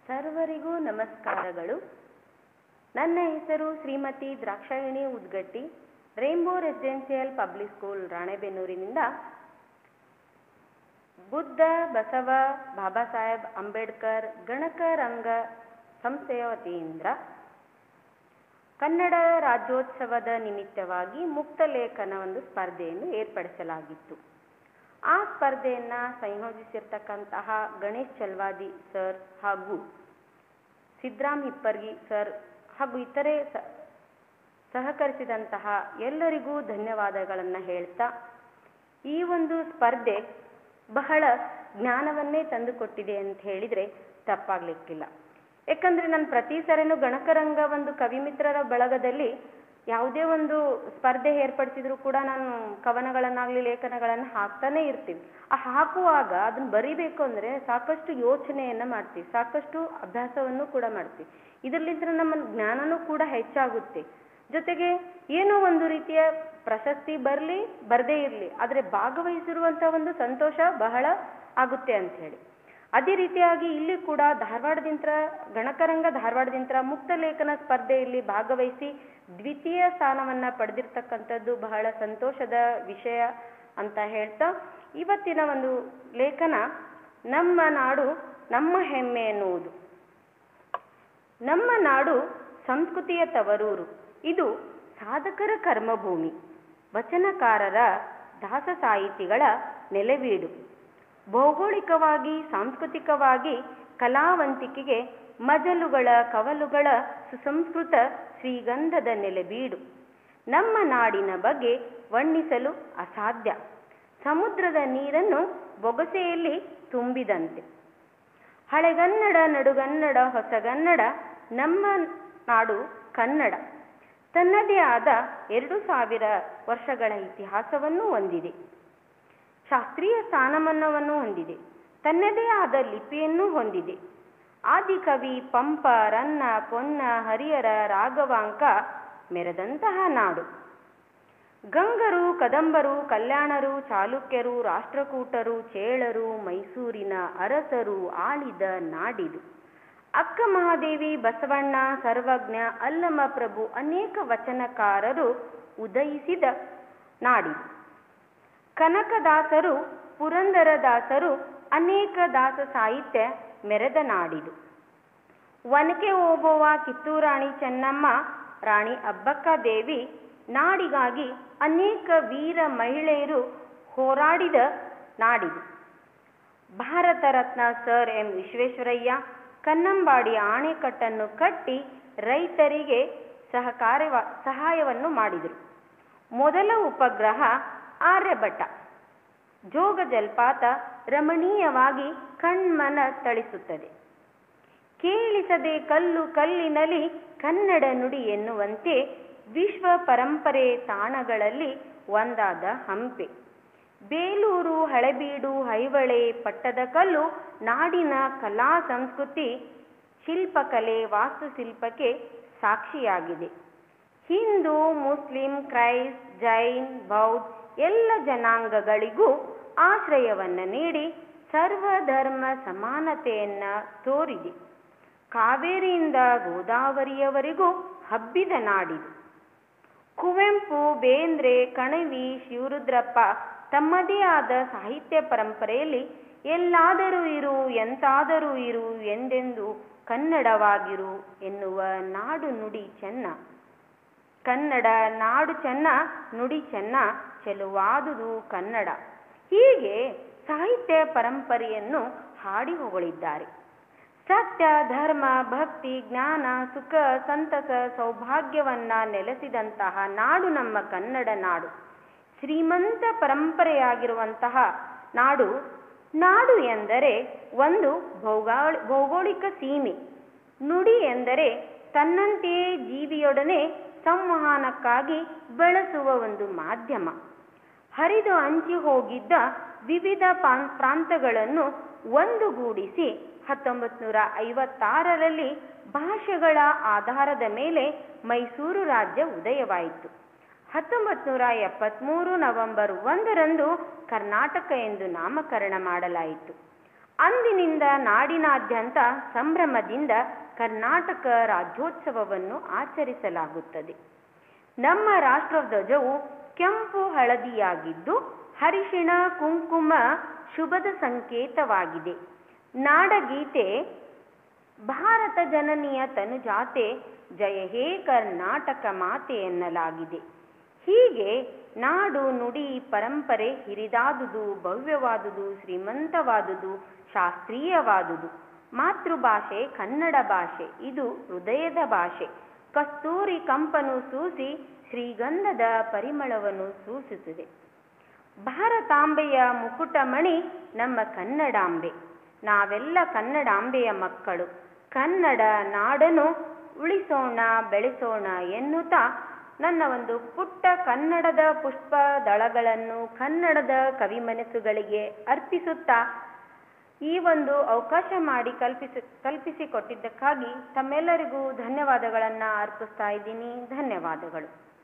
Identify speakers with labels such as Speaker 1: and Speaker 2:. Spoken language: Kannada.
Speaker 1: ಸರ್ವರಿಗೂ ನಮಸ್ಕಾರಗಳು ನನ್ನ ಹೆಸರು Shrimati Drakshayani Udgatti rainbow residential public school ರಾಣೆಬೆನ್ನೂರಿನಿಂದ ಬುದ್ಧ ಬಸವ ಬಾಬಾ ಸಾಹೇಬ್ ಅಂಬೇಡ್ಕರ್ ಗಣಕ ರಂಗ ಸಂಸ್ಥೆಯ ವತಿಯಿಂದ ಕನ್ನಡ ರಾಜ್ಯೋತ್ಸವದ ನಿಮಿತ್ತವಾಗಿ ಮುಕ್ತ ಲೇಖನ ಒಂದು ಸ್ಪರ್ಧೆಯನ್ನು ಏರ್ಪಡಿಸಲಾಗಿತ್ತು ಆ ಸ್ಪರ್ಧೆಯನ್ನ ಸಂಯೋಜಿಸಿರ್ತಕ್ಕಂತಹ ಗಣೇಶ್ ಚಲ್ವಾದಿ ಸರ್ ಹಾಗೂ ಸಿದ್ರಾಮ್ ಹಿಪ್ಪರ್ಗಿ ಸರ್ ಹಾಗೂ ಇತರೆ ಸ ಸಹಕರಿಸಿದಂತಹ ಎಲ್ಲರಿಗೂ ಧನ್ಯವಾದಗಳನ್ನು ಹೇಳ್ತಾ ಈ ಒಂದು ಸ್ಪರ್ಧೆ ಬಹಳ ಜ್ಞಾನವನ್ನೇ ತಂದುಕೊಟ್ಟಿದೆ ಅಂತ ಹೇಳಿದರೆ ತಪ್ಪಾಗ್ಲಿಕ್ಕಿಲ್ಲ ಯಾಕಂದ್ರೆ ನಾನು ಪ್ರತಿ ಸರಿನೂ ಗಣಕರಂಗ ಒಂದು ಕವಿಮಿತ್ರರ ಬಳಗದಲ್ಲಿ ಯಾವುದೇ ಒಂದು ಸ್ಪರ್ಧೆ ಏರ್ಪಡಿಸಿದ್ರು ಕೂಡ ನಾನು ಕವನಗಳನ್ನಾಗ್ಲಿ ಲೇಖನಗಳನ್ನು ಹಾಕ್ತಾನೆ ಇರ್ತೀವಿ ಆ ಹಾಕುವಾಗ ಅದನ್ನ ಬರಿಬೇಕು ಅಂದ್ರೆ ಸಾಕಷ್ಟು ಯೋಚನೆಯನ್ನ ಮಾಡ್ತೀವಿ ಸಾಕಷ್ಟು ಅಭ್ಯಾಸವನ್ನು ಕೂಡ ಮಾಡ್ತೀವಿ ಇದರಲ್ಲಿಂದ ನಮ್ಮ ಜ್ಞಾನನೂ ಕೂಡ ಹೆಚ್ಚಾಗುತ್ತೆ ಜೊತೆಗೆ ಏನೋ ಒಂದು ರೀತಿಯ ಪ್ರಶಸ್ತಿ ಬರಲಿ ಬರದೇ ಇರಲಿ ಆದರೆ ಭಾಗವಹಿಸಿರುವಂತ ಒಂದು ಸಂತೋಷ ಬಹಳ ಆಗುತ್ತೆ ಅಂತ ಹೇಳಿ ಅದೇ ರೀತಿಯಾಗಿ ಇಲ್ಲಿ ಕೂಡ ಧಾರವಾಡದಿಂದ ಗಣಕರಂಗ ಧಾರವಾಡದಿಂದ ಮುಕ್ತ ಲೇಖನ ಸ್ಪರ್ಧೆಯಲ್ಲಿ ಭಾಗವಹಿಸಿ ದ್ವಿತೀಯ ಸ್ಥಾನವನ್ನ ಪಡೆದಿರ್ತಕ್ಕಂಥದ್ದು ಬಹಳ ಸಂತೋಷದ ವಿಷಯ ಅಂತ ಹೇಳ್ತಾ ಇವತ್ತಿನ ಒಂದು ಲೇಖನ ನಮ್ಮ ನಾಡು ನಮ್ಮ ಹೆಮ್ಮೆ ಎನ್ನುವುದು ನಮ್ಮ ನಾಡು ಸಂಸ್ಕೃತಿಯ ತವರೂರು ಇದು ಸಾಧಕರ ಕರ್ಮಭೂಮಿ ವಚನಕಾರರ ದಾಸ ಸಾಹಿತಿಗಳ ನೆಲೆವೀಡು ಭೌಗೋಳಿಕವಾಗಿ ಸಾಂಸ್ಕೃತಿಕವಾಗಿ ಕಲಾವಂತಿಕೆಗೆ ಮಜಲುಗಳ ಕವಲುಗಳ ಸುಸಂಸ್ಕೃತ ಶ್ರೀಗಂಧದ ನೆಲೆಬೀಡು ನಮ್ಮ ನಾಡಿನ ಬಗ್ಗೆ ವರ್ಣಿಸಲು ಅಸಾಧ್ಯ ಸಮುದ್ರದ ನೀರನ್ನು ಬೊಗಸೆಯಲ್ಲಿ ತುಂಬಿದಂತೆ ಹಳೆಗನ್ನಡ ನಡುಗನ್ನಡ ಹೊಸಗನ್ನಡ ನಮ್ಮ ನಾಡು ಕನ್ನಡ ತನ್ನದೇ ಆದ ಎರಡು ಸಾವಿರ ವರ್ಷಗಳ ಇತಿಹಾಸವನ್ನು ಹೊಂದಿದೆ ಶಾಸ್ತ್ರೀಯ ಸ್ಥಾನಮಾನವನ್ನು ಹೊಂದಿದೆ ತನ್ನದೇ ಆದ ಲಿಪಿಯನ್ನು ಹೊಂದಿದೆ ಆದಿಕವಿ ಪಂಪ ರನ್ನ ಪೊನ್ನ ಹರಿಹರ ರಾಘವಾಂಕ ಮೆರೆದಂತಹ ನಾಡು ಗಂಗರು ಕದಂಬರು ಕಲ್ಯಾಣರು ಚಾಲುಕ್ಯರು ರಾಷ್ಟ್ರಕೂಟರು ಚೇಳರು ಮೈಸೂರಿನ ಅರಸರು ಆಳಿದ ನಾಡಿದು ಅಕ್ಕ ಮಹಾದೇವಿ ಬಸವಣ್ಣ ಸರ್ವಜ್ಞ ಅಲ್ಲಮ ಪ್ರಭು ಅನೇಕ ವಚನಕಾರರು ಉದಯಿಸಿದ ನಾಡಿದು ಕನಕದಾಸರು ಪುರಂದರದಾಸರು ಅನೇಕ ದಾಸ ಸಾಹಿತ್ಯ ಮೆರೆದ ನಾಡಿದು ಒನಕೆ ಓಬವ್ವ ಕಿತ್ತೂರಾಣಿ ಚೆನ್ನಮ್ಮ ರಾಣಿ ಅಬ್ಬಕ್ಕ ದೇವಿ ನಾಡಿಗಾಗಿ ಅನೇಕ ವೀರ ಮಹಿಳೆಯರು ಹೋರಾಡಿದ ನಾಡಿದು ಭಾರತ ರತ್ನ ಸರ್ ಎಂ ವಿಶ್ವೇಶ್ವರಯ್ಯ ಕನ್ನಂಬಾಡಿ ಆಣೆಕಟ್ಟನ್ನು ಕಟ್ಟಿ ರೈತರಿಗೆ ಸಹಕಾರ್ಯ ಸಹಾಯವನ್ನು ಮಾಡಿದರು ಮೊದಲ ಉಪಗ್ರಹ ಆರ್ಯಭಟ ಜೋಗ ಜಲಪಾತ ರಮಣೀಯವಾಗಿ ಕಣ್ಮನ ತಳಿಸುತ್ತದೆ ಕೇಳಿಸದೆ ಕಲ್ಲು ಕಲ್ಲಿನಲ್ಲಿ ಕನ್ನಡ ನುಡಿ ಎನ್ನುವಂತೆ ವಿಶ್ವ ಪರಂಪರೆ ತಾಣಗಳಲ್ಲಿ ಒಂದಾದ ಹಂಪೆ ಬೇಲೂರು ಹಳೆಬೀಡು ಐಹೊಳೆ ಪಟ್ಟದಕಲ್ಲು ನಾಡಿನ ಕಲಾ ಸಂಸ್ಕೃತಿ ಶಿಲ್ಪಕಲೆ ವಾಸ್ತುಶಿಲ್ಪಕ್ಕೆ ಸಾಕ್ಷಿಯಾಗಿದೆ ಹಿಂದೂ ಮುಸ್ಲಿಂ ಕ್ರೈಸ್ಟ್ ಜೈನ್ ಬೌದ್ಧ ಎಲ್ಲ ಜನಾಂಗಗಳಿಗೂ ಆಶ್ರಯವನ್ನ ನೀಡಿ ಸರ್ವಧರ್ಮ ಸಮಾನತೆಯನ್ನ ತೋರಿದೆ ಕಾವೇರಿಯಿಂದ ಗೋದಾವರಿಯವರೆಗೂ ಹಬ್ಬಿದ ನಾಡಿದು ಕುವೆಂಪು ಬೇಂದ್ರೆ ಕಣವಿ ಶಿವರುದ್ರಪ್ಪ ತಮ್ಮದೇ ಆದ ಸಾಹಿತ್ಯ ಪರಂಪರೆಯಲ್ಲಿ ಎಲ್ಲಾದರೂ ಇರು ಎಂತಾದರೂ ಇರು ಎಂದೆಂದು ಕನ್ನಡವಾಗಿರು ಎನ್ನುವ ನಾಡು ನುಡಿ ಚೆನ್ನ ಕನ್ನಡ ನಾಡು ಚೆನ್ನ ನುಡಿ ಚೆನ್ನ ಚೆಲುವಾದುದು ಕನ್ನಡ ಹೀಗೆ ಸಾಹಿತ್ಯ ಪರಂಪರೆಯನ್ನು ಹಾಡಿ ಹೊಗಳಿದ್ದಾರೆ ಸತ್ಯ ಧರ್ಮ ಭಕ್ತಿ ಜ್ಞಾನ ಸುಖ ಸಂತಸ ಸೌಭಾಗ್ಯವನ್ನ ನೆಲೆಸಿದಂತಹ ನಾಡು ನಮ್ಮ ಕನ್ನಡ ನಾಡು ಶ್ರೀಮಂತ ಪರಂಪರೆಯಾಗಿರುವಂತಹ ನಾಡು ನಾಡು ಎಂದರೆ ಒಂದು ಭೌಗೋಳಿ ಭೌಗೋಳಿಕ ಸೀಮೆ ನುಡಿ ಎಂದರೆ ತನ್ನಂತೆಯೇ ಜೀವಿಯೊಡನೆ ಸಂವಹನಕ್ಕಾಗಿ ಬಳಸುವ ಒಂದು ಮಾಧ್ಯಮ ಹರಿದು ಹಂಚಿ ಹೋಗಿದ್ದ ವಿವಿಧ ಪ್ರಾಂತಗಳನ್ನು ಒಂದುಗೂಡಿಸಿ ಹತ್ತೊಂಬತ್ತು ನೂರ ಐವತ್ತಾರರಲ್ಲಿ ಭಾಷೆಗಳ ಆಧಾರದ ಮೇಲೆ ಮೈಸೂರು ರಾಜ್ಯ ಉದಯವಾಯಿತು ಹತ್ತೊಂಬತ್ತು ನೂರ ಎಪ್ಪತ್ತ್ಮೂರು ನವೆಂಬರ್ ಒಂದರಂದು ಕರ್ನಾಟಕ ಎಂದು ನಾಮಕರಣ ಮಾಡಲಾಯಿತು ಅಂದಿನಿಂದ ನಾಡಿನಾದ್ಯಂತ ಸಂಭ್ರಮದಿಂದ ಕರ್ನಾಟಕ ರಾಜ್ಯೋತ್ಸವವನ್ನು ಆಚರಿಸಲಾಗುತ್ತದೆ ನಮ್ಮ ರಾಷ್ಟ್ರಧ್ವಜವು ಕೆಂಪು ಹಳದಿಯಾಗಿದ್ದು ಹರಿಶಿಣ ಕುಂಕುಮ ಶುಭದ ಸಂಕೇತವಾಗಿದೆ ನಾಡಗೀತೆ ಭಾರತ ಜನನಿಯ ತನುಜಾತೆ ಜಯ ಹೇ ಕರ್ನಾಟಕ ಮಾತೆ ಎನ್ನಲಾಗಿದೆ ಹೀಗೆ ನಾಡು ನುಡಿ ಪರಂಪರೆ ಹಿರಿದಾದುದು ಭವ್ಯವಾದುದು ಶ್ರೀಮಂತವಾದುದು ಶಾಸ್ತ್ರೀಯವಾದುದು ಮಾತೃಭಾಷೆ ಕನ್ನಡ ಭಾಷೆ ಇದು ಹೃದಯದ ಭಾಷೆ ಕಸ್ತೂರಿ ಕಂಪನು ಸೂಸಿ ಶ್ರೀಗಂಧದ ಪರಿಮಳವನ್ನು ಸೂಸುತ್ತದೆ ಭಾರತಾಂಬೆಯ ಮುಕುಟಮಣಿ ನಮ್ಮ ಕನ್ನಡಾಂಬೆ ನಾವೆಲ್ಲ ಕನ್ನಡಾಂಬೆಯ ಮಕ್ಕಳು ಕನ್ನಡ ನಾಡನ್ನು ಉಳಿಸೋಣ ಬೆಳೆಸೋಣ ಎನ್ನುತ್ತಾ ನನ್ನ ಒಂದು ಪುಟ್ಟ ಕನ್ನಡದ ಪುಷ್ಪ ದಳಗಳನ್ನು ಕನ್ನಡದ ಕವಿಮನಸ್ಸುಗಳಿಗೆ ಅರ್ಪಿಸುತ್ತಾ ಈ ಒಂದು ಅವಕಾಶ ಮಾಡಿ ಕಲ್ಪಿಸಿ ಕಲ್ಪಿಸಿಕೊಟ್ಟಿದ್ದಕ್ಕಾಗಿ ತಮ್ಮೆಲ್ಲರಿಗೂ ಧನ್ಯವಾದಗಳನ್ನು ಅರ್ಪಿಸ್ತಾ ಇದ್ದೀನಿ ಧನ್ಯವಾದಗಳು